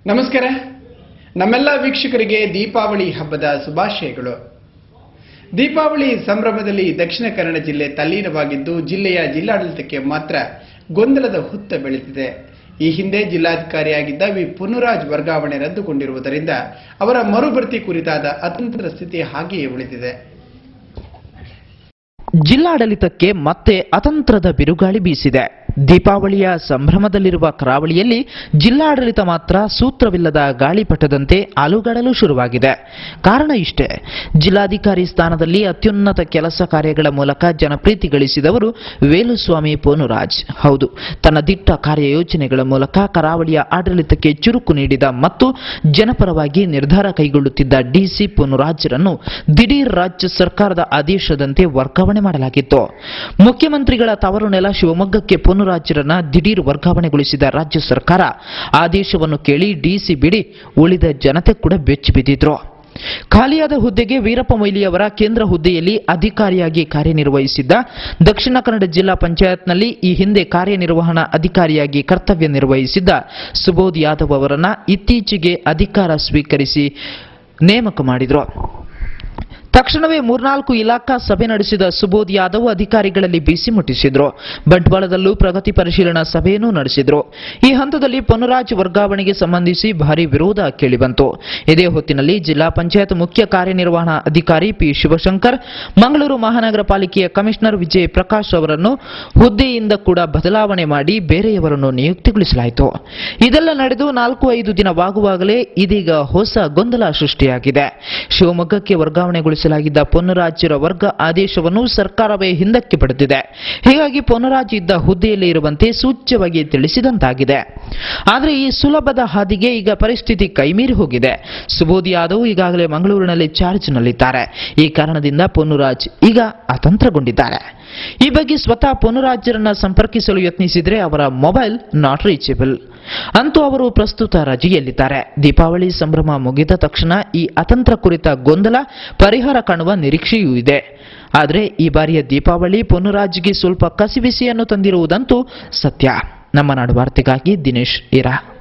ನಮಸ್ಕಾರ ನಮ್ಮೆಲ್ಲ ವೀಕ್ಷಕರಿಗೆ ದೀಪಾವಳಿ ಹಬ್ಬದ ಶುಭಾಶಯಗಳು ದೀಪಾವಳಿ ಸಂಭ್ರಮದಲ್ಲಿ ದಕ್ಷಿಣ ಕನ್ನಡ ಜಿಲ್ಲೆ ತಲ್ಲೀನವಾಗಿದ್ದು ಜಿಲ್ಲೆಯ ಜಿಲ್ಲಾಡಳಿತಕ್ಕೆ ಮಾತ್ರ ಗೊಂದಲದ ಹುತ್ತ ಬೆಳೆದಿದೆ ಈ ಹಿಂದೆ ಜಿಲ್ಲಾಧಿಕಾರಿಯಾಗಿದ್ದ ವಿ ಪುನುರಾಜ್ ವರ್ಗಾವಣೆ ರದ್ದುಗೊಂಡಿರುವುದರಿಂದ ಅವರ ಮರುಭರ್ತಿ ಕುರಿತಾದ ಅತಂತ್ರ ಸ್ಥಿತಿ ಹಾಗೆಯೇ ಉಳಿದಿದೆ ಜಿಲ್ಲಾಡಳಿತಕ್ಕೆ ಮತ್ತೆ ಅತಂತ್ರದ ಬಿರುಗಾಳಿ ಬೀಸಿದೆ ದೀಪಾವಳಿಯ ಸಂಭ್ರಮದಲ್ಲಿರುವ ಕರಾವಳಿಯಲ್ಲಿ ಜಿಲ್ಲಾಡಳಿತ ಮಾತ್ರ ಸೂತ್ರವಿಲ್ಲದ ಗಾಳಿಪಟದಂತೆ ಅಲುಗಾಡಲು ಶುರುವಾಗಿದೆ ಕಾರಣ ಇಷ್ಟೇ ಜಿಲ್ಲಾಧಿಕಾರಿ ಸ್ಥಾನದಲ್ಲಿ ಅತ್ಯುನ್ನತ ಕೆಲಸ ಕಾರ್ಯಗಳ ಮೂಲಕ ಜನಪ್ರೀತಿ ಗಳಿಸಿದವರು ವೇಲುಸ್ವಾಮಿ ಪೋನುರಾಜ್ ಹೌದು ತನ್ನ ದಿಟ್ಟ ಕಾರ್ಯಯೋಜನೆಗಳ ಮೂಲಕ ಕರಾವಳಿಯ ಆಡಳಿತಕ್ಕೆ ಚುರುಕು ನೀಡಿದ ಮತ್ತು ಜನಪರವಾಗಿ ನಿರ್ಧಾರ ಕೈಗೊಳ್ಳುತ್ತಿದ್ದ ಡಿಸಿ ಪೋನುರಾಜ್ರನ್ನು ದಿಢೀರ್ ರಾಜ್ಯ ಸರ್ಕಾರದ ಆದೇಶದಂತೆ ವರ್ಗಾವಣೆ ಮಾಡಲಾಗಿತ್ತು ಮುಖ್ಯಮಂತ್ರಿಗಳ ತವರು ನೆಲ ಶಿವಮೊಗ್ಗಕ್ಕೆ ಪೊನ್ನುರಾಜ್ಯರನ್ನ ದಿಢೀರ್ ವರ್ಗಾವಣೆಗೊಳಿಸಿದ ರಾಜ್ಯ ಸರ್ಕಾರ ಆದೇಶವನ್ನು ಕೇಳಿ ಡಿಸಿ ಬಿಡಿ ಉಳಿದ ಜನತೆ ಕೂಡ ಬೆಚ್ಚಿ ಬಿದ್ದಿದ್ರು ಖಾಲಿಯಾದ ಹುದ್ದೆಗೆ ವೀರಪ್ಪ ಮೊಯ್ಲಿಯವರ ಕೇಂದ್ರ ಹುದ್ದೆಯಲ್ಲಿ ಅಧಿಕಾರಿಯಾಗಿ ಕಾರ್ಯನಿರ್ವಹಿಸಿದ್ದ ದಕ್ಷಿಣ ಕನ್ನಡ ಜಿಲ್ಲಾ ಪಂಚಾಯತ್ನಲ್ಲಿ ಈ ಹಿಂದೆ ಕಾರ್ಯನಿರ್ವಹಣಾ ಅಧಿಕಾರಿಯಾಗಿ ಕರ್ತವ್ಯ ನಿರ್ವಹಿಸಿದ್ದ ಸುಬೋಧ್ ಯಾದವ್ ಅವರನ್ನ ಇತ್ತೀಚೆಗೆ ಅಧಿಕಾರ ಸ್ವೀಕರಿಸಿ ನೇಮಕ ಮಾಡಿದ್ರು ತಕ್ಷಣವೇ ಮೂರ್ನಾಲ್ಕು ಇಲಾಖಾ ಸಭೆ ನಡೆಸಿದ ಸುಬೋಧ್ ಯಾದವ್ ಅಧಿಕಾರಿಗಳಲ್ಲಿ ಬಿಸಿ ಮುಟ್ಟಿಸಿದ್ರು ಬಂಟ್ವಾಳದಲ್ಲೂ ಪ್ರಗತಿ ಪರಿಶೀಲನಾ ಸಭೆಯನ್ನು ನಡೆಸಿದ್ರು ಈ ಹಂತದಲ್ಲಿ ಪೊನುರಾಜ್ ವರ್ಗಾವಣೆಗೆ ಸಂಬಂಧಿಸಿ ಭಾರಿ ವಿರೋಧ ಕೇಳಿಬಂತು ಇದೇ ಹೊತ್ತಿನಲ್ಲಿ ಜಿಲ್ಲಾ ಪಂಚಾಯತ್ ಮುಖ್ಯ ಕಾರ್ಯನಿರ್ವಹಣಾ ಅಧಿಕಾರಿ ಪಿ ಶಿವಶಂಕರ್ ಮಂಗಳೂರು ಮಹಾನಗರ ಪಾಲಿಕೆಯ ಕಮಿಷನರ್ ವಿಜಯ್ ಪ್ರಕಾಶ್ ಅವರನ್ನು ಹುದ್ದೆಯಿಂದ ಕೂಡ ಬದಲಾವಣೆ ಮಾಡಿ ಬೇರೆಯವರನ್ನು ನಿಯುಕ್ತಿಗೊಳಿಸಲಾಯಿತು ಇದೆಲ್ಲ ನಡೆದು ನಾಲ್ಕು ಐದು ದಿನವಾಗುವಾಗಲೇ ಇದೀಗ ಹೊಸ ಗೊಂದಲ ಸೃಷ್ಟಿಯಾಗಿದೆ ಶಿವಮೊಗ್ಗಕ್ಕೆ ವರ್ಗಾವಣೆಗೊಳಿಸಲಾಗಿದ್ದ ಪೊನ್ನರಾಜ್ಯರ ವರ್ಗ ಆದೇಶವನ್ನು ಸರ್ಕಾರವೇ ಹಿಂದಕ್ಕೆ ಪಡೆದಿದೆ ಹೀಗಾಗಿ ಪೊನ್ನರಾಜ್ ಇದ್ದ ಹುದ್ದೆಯಲ್ಲಿ ಇರುವಂತೆ ಸೂಚ್ಯವಾಗಿ ತಿಳಿಸಿದಂತಾಗಿದೆ ಆದರೆ ಈ ಸುಲಭದ ಹಾದಿಗೆ ಈಗ ಪರಿಸ್ಥಿತಿ ಕೈಮೀರಿ ಹೋಗಿದೆ ಸುಬೋಧ್ ಯಾದವ್ ಈಗಾಗಲೇ ಮಂಗಳೂರಿನಲ್ಲಿ ಚಾರ್ಜ್ನಲ್ಲಿದ್ದಾರೆ ಈ ಕಾರಣದಿಂದ ಪೊನ್ನುರಾಜ್ ಈಗ ಅತಂತ್ರಗೊಂಡಿದ್ದಾರೆ ಈ ಬಗ್ಗೆ ಸ್ವತಃ ಪೊನ್ನುರಾಜ್ಯರನ್ನ ಸಂಪರ್ಕಿಸಲು ಯತ್ನಿಸಿದರೆ ಅವರ ಮೊಬೈಲ್ ನಾಟ್ ರೀಚೇಬಲ್ ಅಂತೂ ಅವರು ಪ್ರಸ್ತುತ ರಜೆಯಲ್ಲಿದ್ದಾರೆ ದೀಪಾವಳಿ ಸಂಭ್ರಮ ಮುಗಿದ ತಕ್ಷಣ ಈ ಅತಂತ್ರ ಕುರಿತ ಗೊಂದಲ ಪರಿಹಾರ ಕಾಣುವ ನಿರೀಕ್ಷೆಯೂ ಇದೆ ಆದರೆ ಈ ಬಾರಿಯ ದೀಪಾವಳಿ ಪೊನ್ನುರಾಜ್ಗೆ ಸ್ವಲ್ಪ ಕಸಿಬಿಸಿಯನ್ನು ತಂದಿರುವುದಂತೂ ಸತ್ಯ ನಮ್ಮ ನಾಡು ವಾರ್ತೆಗಾಗಿ ದಿನೇಶ್ ಇರಾ